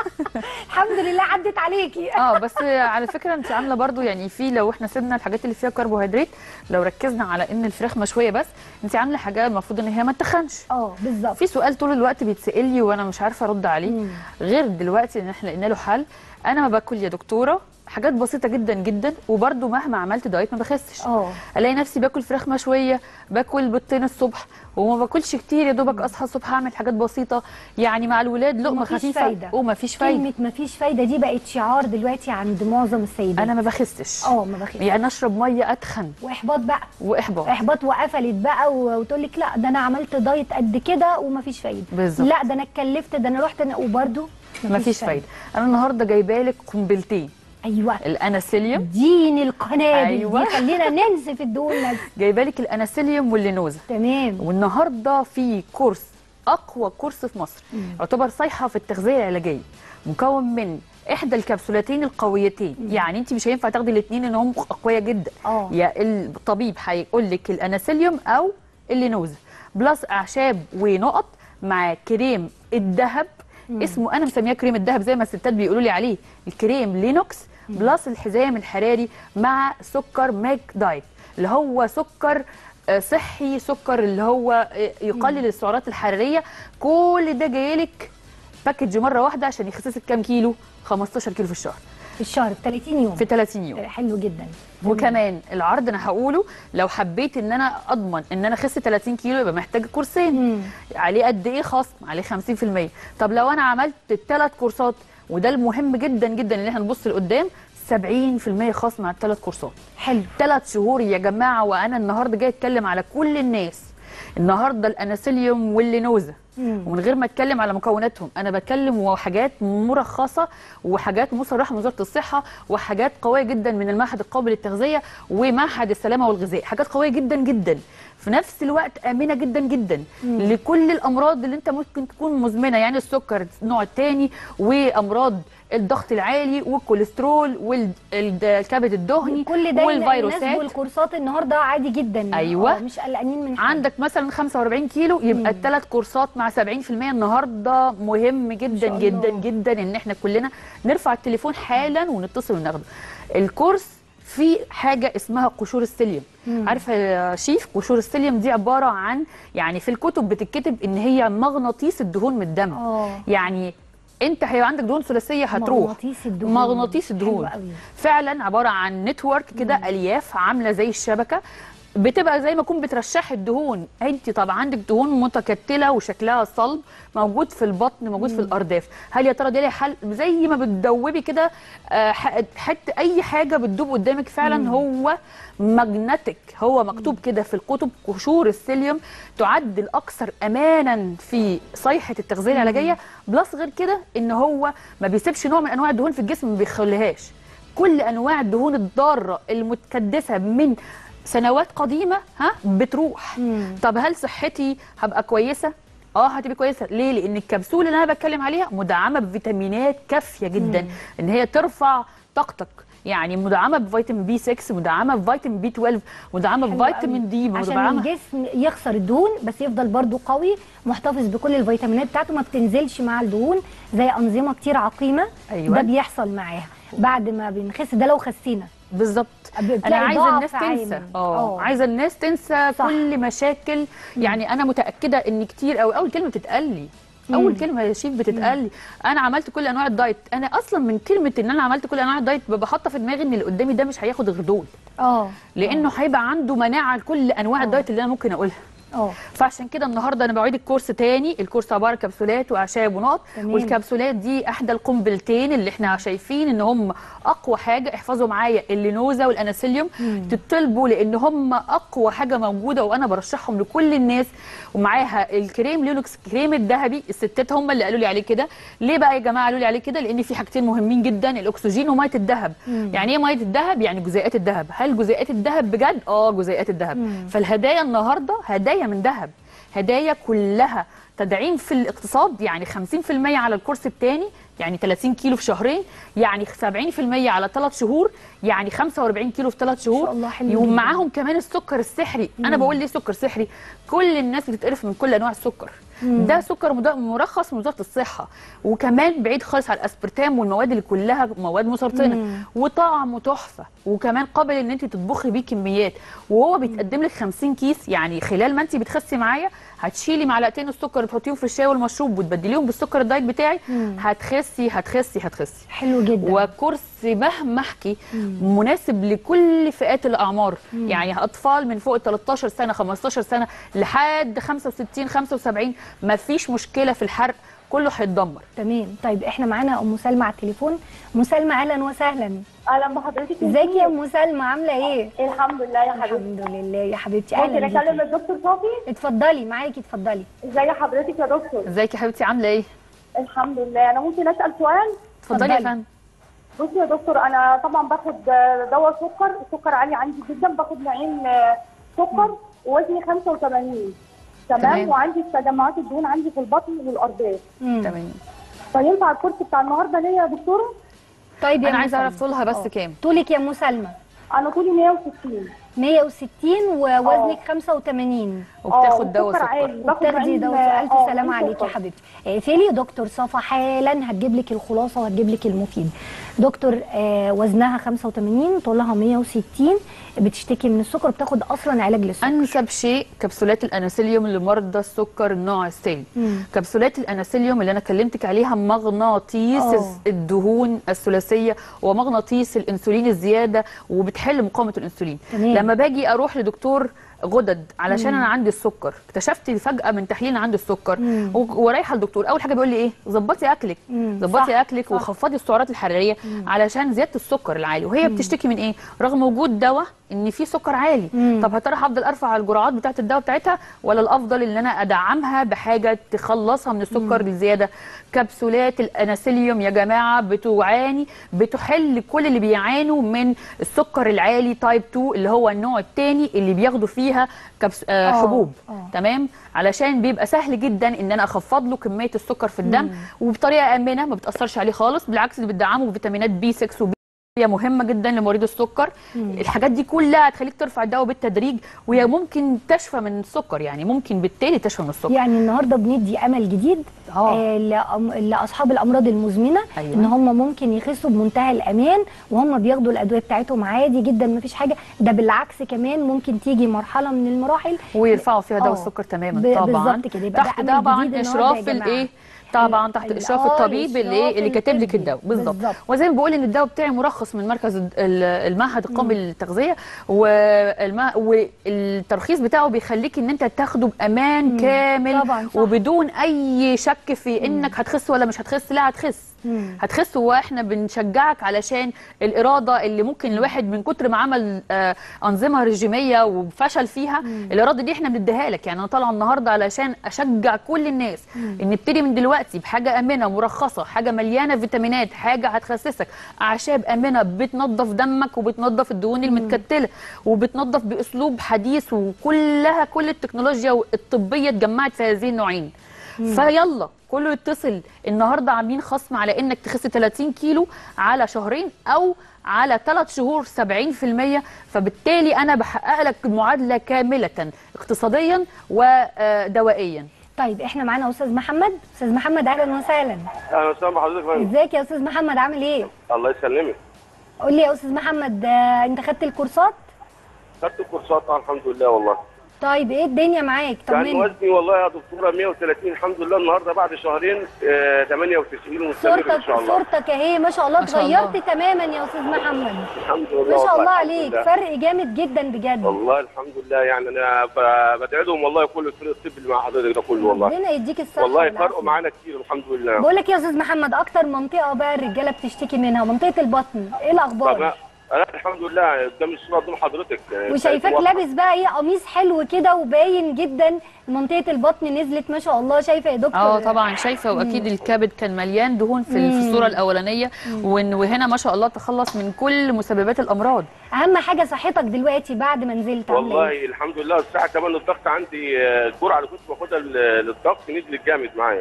الحمد لله عدت عليكي اه بس على فكره انت عامله برضو يعني في لو احنا سيبنا الحاجات اللي فيها كربوهيدرات لو ركزنا على ان الفراخ مشويه بس انت عامله حاجه المفروض ان هي ما تخنش اه بالظبط في سؤال طول الوقت بيتسال لي وانا مش عارفه ارد عليه مم. غير دلوقتي ان احنا لقينا له حل انا ما باكل يا دكتوره حاجات بسيطه جدا جدا وبرده مهما عملت دايت ما بخسش اه الاقي نفسي باكل فراخ مشويه باكل بيضتين الصبح وما باكلش كتير يا دوبك اصحى الصبح اعمل حاجات بسيطه يعني مع الولاد لقمه ومفيش خفيفه فايدة. ومفيش فايده كلمه مفيش فايده دي بقت شعار دلوقتي عند معظم السيدات انا ما بخستش اه ما بخير يعني اشرب ميه اتخن واحباط بقى واحباط احباط وقفلت بقى و- وتقول لك لا ده انا عملت دايت قد كده ومفيش فايده بالظبط. لا ده انا اتكلفت ده انا رحت أنا- وبرده مفيش فايده انا النهارده جايبه لك قنبلتين ايوه الاناسيليوم دين القنابل أيوة. دي خلينا ننسف الدهون ننسف. جايبه لك الاناسيليوم واللينوزا تمام والنهارده في كورس اقوى كورس في مصر يعتبر صيحه في التغذيه العلاجيه مكون من احدى الكبسولتين القويتين يعني انت مش هينفع تاخدي الاثنين ان هم اقوياء جدا اه. يا الطبيب هيقول لك الاناسيليوم او اللينوزا بلس اعشاب ونقط مع كريم الذهب اسمه انا مسمياه كريم الذهب زي ما الستات بيقولوا لي عليه الكريم لينوكس بلس الحزام الحراري مع سكر ماك دايت اللي هو سكر آه، صحي سكر اللي هو آه، يقلل السعرات الحراريه كل ده جايلك باكج مره واحده عشان يخسسك كام كيلو 15 كيلو في الشهر في الشهر 30 يوم في 30 يوم حلو جدا وكمان العرض انا هقوله لو حبيت ان انا اضمن ان انا اخس 30 كيلو يبقى محتاج كورسين مم. عليه قد ايه خصم عليه 50% طب لو انا عملت الثلاث كورسات وده المهم جدا جدا ان احنا نبص لقدام 70% خصم على الثلاث كورسات حلو ثلاث شهور يا جماعه وانا النهارده جاي اتكلم على كل الناس النهارده الاناسيليوم واللينوزا مم. ومن غير ما اتكلم على مكوناتهم انا بتكلم وحاجات مرخصه وحاجات مصرحه من وزاره الصحه وحاجات قويه جدا من المعهد القومي للتغذيه ومعهد السلامه والغذاء حاجات قويه جدا جدا في نفس الوقت امنه جدا جدا لكل الامراض اللي انت ممكن تكون مزمنه يعني السكر النوع الثاني وامراض الضغط العالي والكوليسترول والكبد الدهني كل ده الناس والفيروسات والكورسات النهارده عادي جدا أيوة. آه، مش قلقانين من حاجة. عندك مثلا 45 كيلو يبقى الثلاث كورسات مع 70% النهارده مهم جدا شاء جدا الله. جدا ان احنا كلنا نرفع التليفون حالا ونتصل وناخده الكورس في حاجه اسمها قشور السيليوم عارفه يا شيف قشور السيليوم دي عباره عن يعني في الكتب بتتكتب ان هي مغناطيس الدهون من الدم اه يعني انت هيبقى عندك دهون ثلاثيه هتروح مغناطيس الدهون مغناطيس الدهون حلو قوي. فعلا عباره عن نتورك كده الياف عامله زي الشبكه بتبقى زي ما تكون بترشحي الدهون انت طبعا عندك دهون متكتله وشكلها صلب موجود في البطن موجود في الارداف هل يا ترى دي ليها حل زي ما بتدوبي كده آه، ح- حته اي حاجه بتدوب قدامك فعلا هو ماجنتيك هو مكتوب كده في الكتب قشور السيليوم تعد الاكثر امانا في صيحه التغذيه العلاجيه بلس غير كده ان هو ما بيسيبش نوع من انواع الدهون في الجسم ما بيخليهاش كل انواع الدهون الضاره المتكدسه من سنوات قديمه ها بتروح مم. طب هل صحتي هبقى كويسه اه هتبقى كويسه ليه لان الكبسوله اللي انا بتكلم عليها مدعمه بفيتامينات كافيه جدا ان هي ترفع طاقتك يعني مدعمه بفيتامين بي 6 مدعمه بفيتامين بي 12 مدعمه حلو بفيتامين قوي. دي عشان مدعمه الجسم يخسر الدهون بس يفضل برضو قوي محتفظ بكل الفيتامينات بتاعته ما بتنزلش مع الدهون زي انظمه كتير عقيمه أيوة. ده بيحصل معاها بعد ما بنخس ده لو خسينا بالظبط انا بتلاقي عايزه ضعف الناس عام. تنسى آه. اه عايزه الناس تنسى صح. كل مشاكل يعني انا متاكده ان كتير قوي اول كلمه بتتقال لي اول كلمه يا شيف بتتقال لي انا عملت كل انواع الدايت انا اصلا من كلمه ان انا عملت كل انواع الدايت ببقى حاطه في دماغي ان اللي قدامي ده مش هياخد غير دول اه لانه هيبقى عنده مناعه لكل انواع الدايت اللي انا ممكن اقولها اه فعشان كده النهارده انا بعيد الكورس تاني الكورس عباره عن كبسولات واعشاب ونقط تمام. والكبسولات دي احدى القنبلتين اللي احنا شايفين ان هم اقوى حاجه احفظوا معايا اللينوزا والاناسيليوم تطلبوا لان هم اقوى حاجه موجوده وانا برشحهم لكل الناس ومعاها الكريم لينوكس كريم الذهبي الستات هم اللي قالوا لي عليه كده ليه بقى يا جماعه قالوا لي عليه كده لان في حاجتين مهمين جدا الاكسجين وميه الذهب يعني ايه ميه الذهب يعني جزيئات الذهب هل جزيئات الذهب بجد اه جزيئات الذهب فالهدايا النهارده هدايا من ذهب هدايا كلها تدعيم في الاقتصاد يعني 50% على الكورس الثاني يعني 30 كيلو في شهرين يعني 70% على ثلاث شهور يعني 45 كيلو في ثلاث شهور شاء الله حلو يوم جداً. معاهم كمان السكر السحري انا بقول ليه سكر سحري كل الناس بتتقرف من كل انواع السكر ده سكر مد- مرخص من وزاره الصحه وكمان بعيد خالص عن الاسبرتام والمواد اللي كلها مواد مسرطنه وطعمه تحفه وكمان قابل ان انت تطبخي بيه كميات وهو بيتقدم لك 50 كيس يعني خلال ما انت بتخسي معايا هتشيلي معلقتين السكر تحطيهم في الشاي والمشروب وتبدليهم بالسكر الدايت بتاعي هتخسي هتخسي هتخسي حلو جدا وكورس مهما احكي مناسب لكل فئات الاعمار يعني اطفال من فوق 13 سنه 15 سنه لحد 65 75 ما فيش مشكله في الحرق كله هيتدمر تمام طيب احنا معانا ام سلمى على التليفون ام سلمى اهلا وسهلا اهلا بحضرتك ازيك يا ام سلمى عامله ايه الحمد لله يا حبيبتي الحمد لله يا حبيبتي ممكن اهلا اكلم بيكي الدكتور صافي اتفضلي معاكي اتفضلي ازي حضرتك يا دكتور ازيك يا حبيبتي عامله ايه الحمد لله انا ممكن اسال سؤال اتفضلي يا اتفضلي. فندم بصي يا دكتور انا طبعا باخد دواء سكر السكر عالي عندي جدا باخد نوعين آه، سكر ووزني 85 تمام تمام. وعندي تجمعات الدهون عندي في البطن والارباط مم. تمام فينفع الكورس بتاع النهارده ليا يا دكتوره طيب يا انا أم عايزه اعرف سلمى. طولها بس اه. كام طولك يا ام سلمى انا طولي 160 160 ووزنك 85 وبتاخد دواء السكر سكر عالي باخد وبتاخدي نوعين، دواء الف آه، سلامه نوعين عليكي يا سكر. حبيبتي اقفلي يا دكتور صفا حالا هتجيب لك الخلاصه وهتجيب لك المفيد دكتور آه وزنها 85 طولها 160 بتشتكي من السكر بتاخد اصلا علاج للسكر انسب شيء كبسولات الاناسيليوم لمرضى السكر النوع الثاني مم. كبسولات الاناسيليوم اللي انا كلمتك عليها مغناطيس آه. الدهون الثلاثيه ومغناطيس الانسولين الزياده وبتحل مقاومه الانسولين تمام. لما باجي اروح لدكتور غدد علشان انا عندي السكر اكتشفت فجاه من تحليل إن عندي السكر مم. و- ورايحه للدكتور اول حاجه بيقول لي ايه ظبطي اكلك مم. ظبطي صح، اكلك صح. وخفضي السعرات الحراريه علشان زياده السكر العالي وهي بتشتكي من ايه رغم وجود دواء ان في سكر عالي مم. طب هترى هفضل ارفع الجرعات بتاعه الدواء بتاعتها ولا الافضل ان انا ادعمها بحاجه تخلصها من السكر الزياده كبسولات الاناسيليوم يا جماعه بتعاني بتحل كل اللي بيعانوا من السكر العالي تايب 2 اللي هو النوع الثاني اللي بياخدوا فيها كبس آه آه، حبوب آه. تمام علشان بيبقى سهل جدا ان انا اخفض له كميه السكر في الدم وبطريقه امنه ما بتاثرش عليه خالص بالعكس اللي بتدعمه بفيتامينات بي 6 وبي هي مهمه جدا لمريض السكر الحاجات دي كلها هتخليك ترفع الدواء بالتدريج وهي ممكن تشفى من السكر يعني ممكن بالتالي تشفى من السكر يعني النهارده بندي امل جديد آه. آه لأم- لاصحاب الامراض المزمنه أيوة. ان هم ممكن يخسوا بمنتهى الامان وهم بياخدوا الادويه بتاعتهم عادي جدا مفيش حاجه ده بالعكس كمان ممكن تيجي مرحله من المراحل ويرفعوا فيها دواء آه. السكر تماما ب- طبعا بالظبط كده، يبقى ده تحت أمل طبعا جديد النهاردة اشراف يا جماعة. الايه طبعا تحت ال- اشراف آه، الطبيب اللي الإشراف ايه اللي كاتب لك الطبي. الدواء بالظبط بالظبط. وزي ما بقول ان الدواء بتاعي مرخص من مركز الد- ال- المعهد القومي للتغذيه والما والترخيص بتاعه بيخليك ان انت تاخده بامان كامل طبعاً، صح. وبدون اي شك في انك هتخس ولا مش هتخس لا هتخس مم. هتخس واحنا بنشجعك علشان الاراده اللي ممكن الواحد من كتر ما عمل آه، انظمه رجيميه وفشل فيها الاراده دي احنا بنديها لك يعني انا طالعه النهارده علشان اشجع كل الناس ان نبتدي من دلوقتي بحاجه امنه مرخصه حاجه مليانه فيتامينات حاجه هتخسسك اعشاب امنه بتنظف دمك وبتنظف الدهون المتكتله وبتنظف باسلوب حديث وكلها كل التكنولوجيا الطبيه اتجمعت في هذين النوعين فيلا كله يتصل النهارده عاملين خصم على انك تخس 30 كيلو على شهرين او على ثلاث شهور 70% فبالتالي انا بحقق لك معادله كامله اقتصاديا ودوائيا طيب احنا معانا استاذ محمد استاذ محمد اهلا وسهلا اهلا وسهلا بحضرتك يا فندم ازيك يا استاذ محمد عامل ايه الله يسلمك قول لي يا استاذ محمد آه، انت خدت الكورسات خدت الكورسات آه، الحمد لله والله طيب ايه الدنيا معاك يعني طمني وزني والله يا دكتوره 130 الحمد لله النهارده بعد شهرين آه 98 ومستمر ان صورتك شاء الله صورتك اهي ما شاء الله ما شاء الله. اتغيرت تماما يا استاذ محمد الحمد لله ما شاء والله الله الحمد عليك لله. فرق جامد جدا بجد والله الحمد لله يعني انا ب- بدعي لهم والله كل الفريق الطبي اللي مع حضرتك ده كله والله ربنا يديك الصحه والله والعافية. فرقوا معانا كتير الحمد لله بقول لك يا استاذ محمد اكتر منطقه بقى الرجاله بتشتكي منها منطقه البطن ايه طب الاخبار انا الحمد لله قدام الصوره قدام حضرتك يعني وشايفاك واضحة. لابس بقى ايه قميص حلو كده وباين جدا منطقه البطن نزلت ما شاء الله شايفه يا دكتور اه طبعا شايفه واكيد الكبد كان مليان دهون في في الصوره الاولانيه وإن- وهنا ما شاء الله تخلص من كل مسببات الامراض اهم حاجه صحتك دلوقتي بعد ما نزلت عامله والله ايه الحمد لله الساعه كمان الضغط عندي آه، الجرعه اللي كنت باخدها لل- للضغط نزلت جامد معايا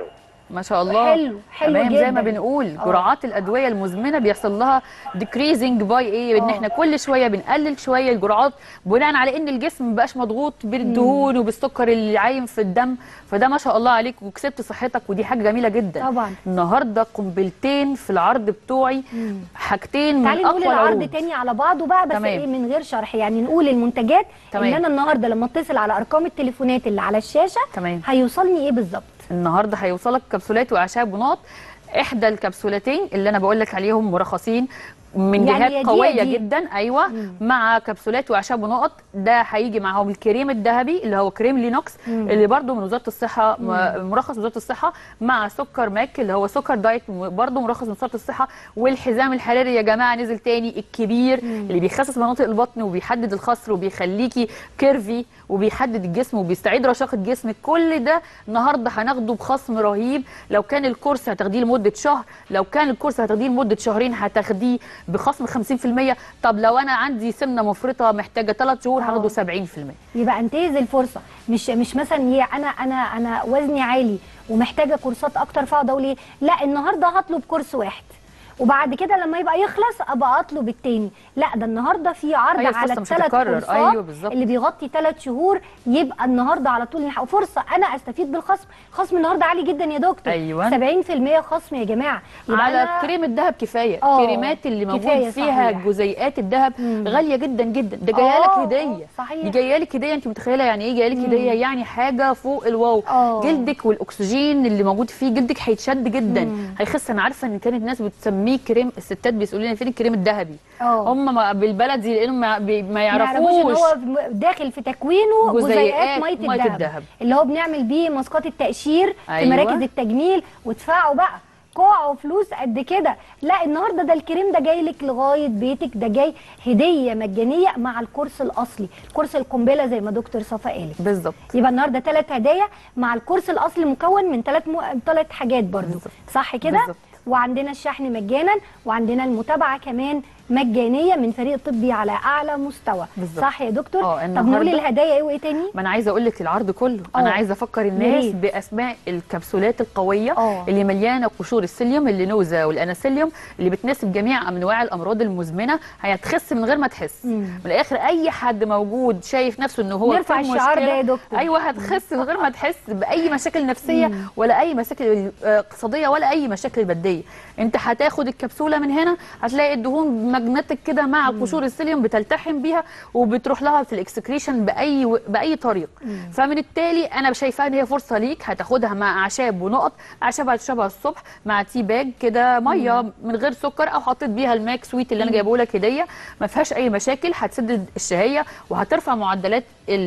ما شاء الله حلو حلو تمام جدا زي ما بنقول آه. جرعات الادويه المزمنه بيحصل لها ديكريزنج باي ايه ان آه. احنا كل شويه بنقلل شويه الجرعات بناء على ان الجسم مبقاش مضغوط بالدهون وبالسكر اللي عايم في الدم فده ما شاء الله عليك وكسبت صحتك ودي حاجه جميله جدا طبعا النهارده قنبلتين في العرض بتوعي حاجتين من تعالي نقول اقوى العرض العروض تاني على بعضه بقى بس تمام. ايه من غير شرح يعني نقول المنتجات تمام. اللي انا النهارده لما اتصل على ارقام التليفونات اللي على الشاشه تمام هيوصلني ايه بالظبط النهارده هيوصلك كبسولات واعشاب ونقط احدى الكبسولتين اللي انا بقول لك عليهم مرخصين من يعني جهات يا دي قويه يا دي. جدا ايوه مع كبسولات واعشاب ونقط ده هيجي معاهم الكريم الذهبي اللي هو كريم لينوكس اللي برده من وزاره الصحه م- مرخص وزاره الصحه مع سكر ماك اللي هو سكر دايت برده مرخص من وزاره الصحه والحزام الحراري يا جماعه نزل تاني الكبير اللي بيخسس مناطق البطن وبيحدد الخصر وبيخليكي كيرفي وبيحدد الجسم وبيستعيد رشاقه جسمك كل ده النهارده هناخده بخصم رهيب لو كان الكورس هتاخديه لمده شهر لو كان الكورس هتاخديه لمده شهرين هتاخديه بخصم 50% طب لو انا عندي سمنه مفرطه محتاجه 3 شهور هاخده 70% يبقى انتهز الفرصه مش مش مثلا هي انا انا انا وزني عالي ومحتاجه كورسات اكتر فاقعد اقول ايه لا النهارده هطلب كورس واحد وبعد كده لما يبقى يخلص ابقى اطلب التاني لا ده النهارده في عرض أيوة، على فرصة مش الثلاث هتتكرر. كورسات أيوة، بالظبط. اللي بيغطي ثلاث شهور يبقى النهارده على طول نلحق فرصه انا استفيد بالخصم خصم النهارده عالي جدا يا دكتور أيوة. 70% خصم يا جماعه يبقى على أنا- كريم الذهب كفايه آه، كريمات اللي موجود كفاية فيها صحيح. جزيئات الذهب مم. غاليه جدا جدا ده جايه لك آه، هديه صحيح. دي جايه لك هديه انت متخيله يعني ايه جايه لك هديه يعني حاجه فوق الواو آه. جلدك والاكسجين اللي موجود فيه جلدك هيتشد جدا مم. هيخس انا عارفه ان كانت ناس بتسميه كريم الستات بيسالوا لنا فين الكريم الذهبي اه هم ما- بالبلدي لانهم ما, بي- ما ما يعرفوش ان يعرفوش هو داخل في تكوينه جزيئات جزيئات ميه مية الذهب الدهب. اللي هو بنعمل بيه ماسكات التقشير في أيوة. مراكز التجميل وادفعوا بقى كوع وفلوس قد كده لا النهارده ده الكريم ده جاي لك لغايه بيتك ده جاي هديه مجانيه مع الكورس الاصلي كورس القنبله زي ما دكتور صفا قالت بالظبط يبقى النهارده ثلاث هدايا مع الكورس الاصلي مكون من ثلاث مو... ثلاث حاجات برضو بالظبط. صح كده بالظبط. وعندنا الشحن مجانا وعندنا المتابعه كمان مجانيه من فريق طبي على اعلى مستوى بالظبط. صح يا دكتور آه، طب نقول النهاردة- الهدايا ايه وايه تاني ما انا عايزه اقول لك العرض كله انا آه. عايزه افكر يا الناس ريت. باسماء الكبسولات القويه آه. اللي مليانه قشور السيليوم اللينوزا والاناسيليوم اللي بتناسب جميع انواع الامراض المزمنه هتخس من غير ما تحس مم. من الاخر اي حد موجود شايف نفسه ان هو نرفع في الشعار ده مشكلة، يا دكتور. ايوه هتخس من غير ما تحس باي مشاكل نفسيه ولا اي مشاكل آه، اقتصاديه ولا اي مشاكل بديه انت هتاخد الكبسوله من هنا هتلاقي الدهون ماجنتيك كده مع قشور السيليوم بتلتحم بيها وبتروح لها في الاكسكريشن باي باي طريق فمن التالي انا شايفاها ان هي فرصه ليك هتاخدها مع اعشاب ونقط اعشاب هتشربها الصبح مع تي باج كده ميه من غير سكر او حطيت بيها الماك سويت اللي انا جايبه لك هديه ما فيهاش اي مشاكل هتسدد الشهيه وهترفع معدلات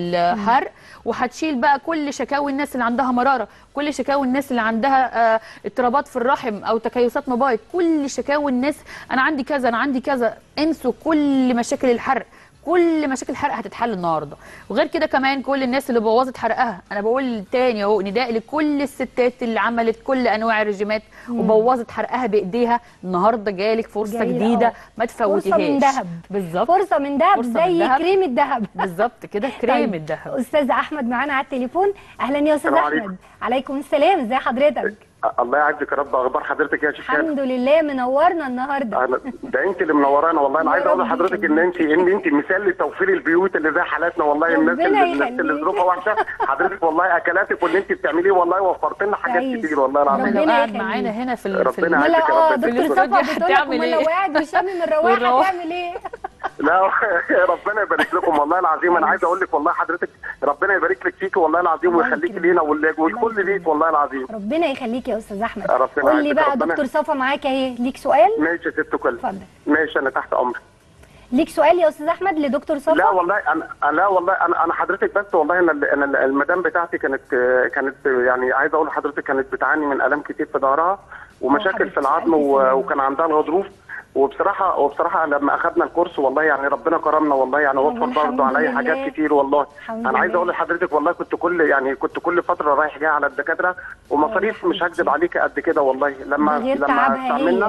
الحرق وهتشيل بقى كل شكاوي الناس اللي عندها مراره كل شكاوي الناس اللي عندها آه، اضطرابات في الرحم او تكيسات مبايض كل شكاوي الناس انا عندي كذا انا عندي كذا انسوا كل مشاكل الحرق كل مشاكل الحرق هتتحل النهارده وغير كده كمان كل الناس اللي بوظت حرقها انا بقول تاني اهو نداء لكل الستات اللي عملت كل انواع الرجيمات وبوظت حرقها بايديها النهارده جالك فرصه جايلة، جديده آه. ما فرصة تفوتيهاش من ذهب. بالظبط فرصه من دهب فرصة من زي دهب. كريم الذهب بالظبط كده كريم طيب، الذهب استاذ احمد معانا على التليفون اهلا يا استاذ السلام احمد عليكم. عليكم السلام ازي حضرتك الله يعزك يا رب اخبار حضرتك يا شيخ الحمد لله منورنا النهارده أنا- ده انت اللي منورانا والله انا يا عايز اقول رب لحضرتك ان يخليك. انت ان انت مثال لتوفير البيوت اللي زي حالاتنا والله الناس ربنا اللي الناس يخليك. اللي ظروفها وحشه حضرتك والله اكلاتك واللي انت بتعمليه والله وفرت لنا حاجات كويس. كتير والله العظيم لو ربنا قاعد يخليك. معانا هنا في ال- في ربنا ال- يعزك. امال يا اه رب. دكتور في صفا الاستوديو بتقول لك هتعمل امال لو إيه؟ قاعد بيشمم الرواح والرواح. هتعمل ايه لا ربنا يبارك لكم والله العظيم انا عايز اقول لك والله حضرتك ربنا يبارك لك فيك والله العظيم الله ويخليك يكرمك. لينا وال- والكل ليك والله العظيم ربنا يخليك يا استاذ احمد ربنا قول لي يعزك، بقى ربنا- دكتور صفا معاك اهي ليك سؤال ماشي يا ست كل اتفضل ماشي انا تحت امرك ليك سؤال يا استاذ احمد لدكتور صفا لا والله انا لا والله انا انا حضرتك بس والله انا انا المدام بتاعتي كانت كانت يعني عايز اقول لحضرتك كانت بتعاني من الام كتير في ظهرها ومشاكل حبيبتي، في العظم ألف و- سلامة. وكان عندها الغضروف وبصراحه وبصراحه لما اخذنا الكورس والله يعني ربنا كرمنا والله يعني وفر والحمد برضه عليا لله. حاجات كتير والله الحمد انا عايز لله. اقول لحضرتك والله كنت كل يعني كنت كل فتره رايح جاي على الدكاتره ومصاريف يا مش هكذب حبيبتي. عليك قد كده والله لما ده غير لما تعبها هي استعملنا يعني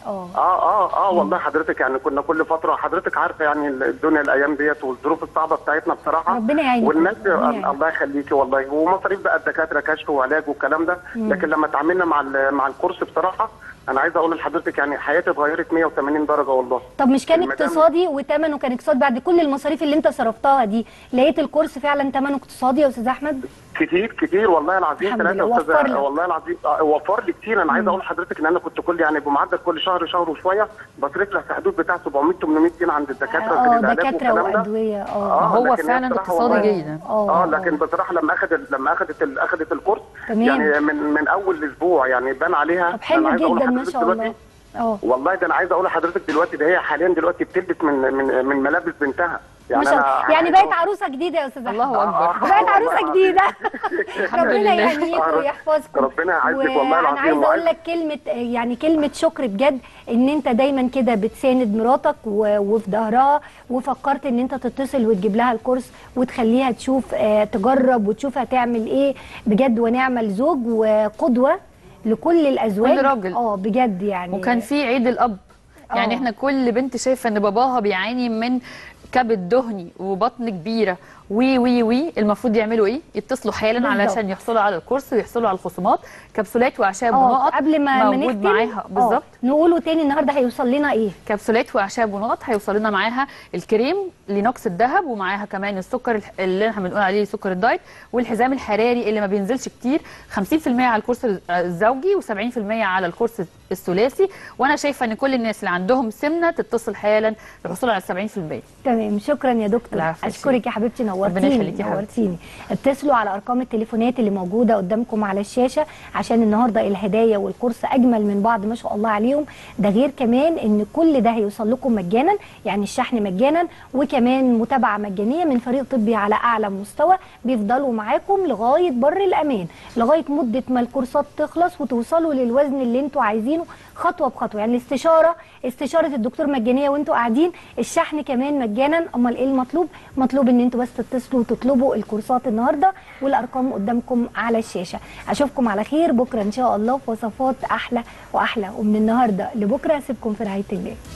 اه اه اه اه والله حضرتك يعني كنا كل فتره حضرتك عارفه يعني الدنيا الايام ديت والظروف الصعبه بتاعتنا بصراحه ربنا يعينك والناس ربنا يعينك. الله يخليكي والله ومصاريف بقى الدكاتره كشف وعلاج والكلام ده لكن لما اتعاملنا مع ال- مع الكورس بصراحه انا عايز اقول لحضرتك يعني حياتي اتغيرت 180 درجه والله طب مش كان المدام- اقتصادي وثمنه كان اقتصادي بعد كل المصاريف اللي انت صرفتها دي لقيت الكورس فعلا ثمنه اقتصادي يا استاذ احمد كتير كتير والله العظيم الحمد ثلاثة لله، أستاذة وفر لك. والله العظيم آه، وفر لي كتير أنا عايز أقول لحضرتك إن أنا كنت كل يعني بمعدل كل شهر شهر وشوية بصرف لها في حدود بتاع 700 800 جنيه عند الدكاترة اه في العلاج دكاتره والكلام ده. وادويه اه آه، هو لكن هي فعلا بصراحة اقتصادي والله- جدا اه اه لكن بصراحه لما اخذت لما اخذت ال- اخذت الكورس تمام. يعني من من اول اسبوع يعني بان عليها طب حلو أنا عايز أقول جدا ما لحضرتك شاء دلوقتي- الله اه والله ده انا عايز اقول لحضرتك دلوقتي ده هي حاليا دلوقتي بتلبس من من من ملابس بنتها ما شاء الله يعني عايز بقت أقول- عروسه جديده يا استاذ احمد الله اكبر بقت عروسه جديده الحمد ربنا لله. يهنيكم ويحفظكم ربنا يعزك والله وانا العظيم عايزه اقول وعايز- لك كلمه يعني كلمه شكر بجد ان انت دايما كده بتساند مراتك و- وفي ظهرها وفكرت ان انت تتصل وتجيب لها الكورس وتخليها تشوف آه، تجرب وتشوف هتعمل ايه بجد ونعم الزوج وقدوه لكل الازواج كل راجل. اه بجد يعني وكان في عيد الاب يعني آه. احنا كل بنت شايفه ان باباها بيعاني من كبد دهني وبطن كبيره وي وي وي المفروض يعملوا ايه يتصلوا حالا بالظبط. علشان يحصلوا على الكورس ويحصلوا على الخصومات كبسولات واعشاب اه ونقط قبل ما ما موجود نختم معاها آه، بالظبط نقوله تاني النهارده هيوصل لنا ايه كبسولات واعشاب ونقط هيوصل لنا معاها الكريم لنقص الذهب ومعاها كمان السكر الح- اللي احنا بنقول عليه سكر الدايت والحزام الحراري اللي ما بينزلش كتير 50% على الكورس الزوجي و70% على الكورس الثلاثي وانا شايفه ان كل الناس اللي عندهم سمنه تتصل حالا للحصول على 70% تمام شكرا يا دكتور العفو يا اشكرك يا حبيبتي ربنا نورتيني يخليكي يا حبيبتي. نورتيني اتصلوا على ارقام التليفونات اللي موجوده قدامكم على الشاشه عشان النهارده الهدايا والكورس اجمل من بعض ما شاء الله عليهم ده غير كمان ان كل ده هيوصل لكم مجانا يعني الشحن مجانا وكمان متابعه مجانيه من فريق طبي على اعلى مستوى بيفضلوا معاكم لغايه بر الامان لغايه مده ما الكورسات تخلص وتوصلوا للوزن اللي انتوا عايزينه خطوه بخطوه يعني الاستشاره استشاره الدكتور مجانيه وانتوا قاعدين الشحن كمان مجانا امال ايه المطلوب مطلوب ان انتوا بس تتصلوا وتطلبوا الكورسات النهارده والارقام قدامكم على الشاشه اشوفكم على خير بكره ان شاء الله في وصفات احلى واحلى ومن النهارده لبكره اسيبكم في رعايه الله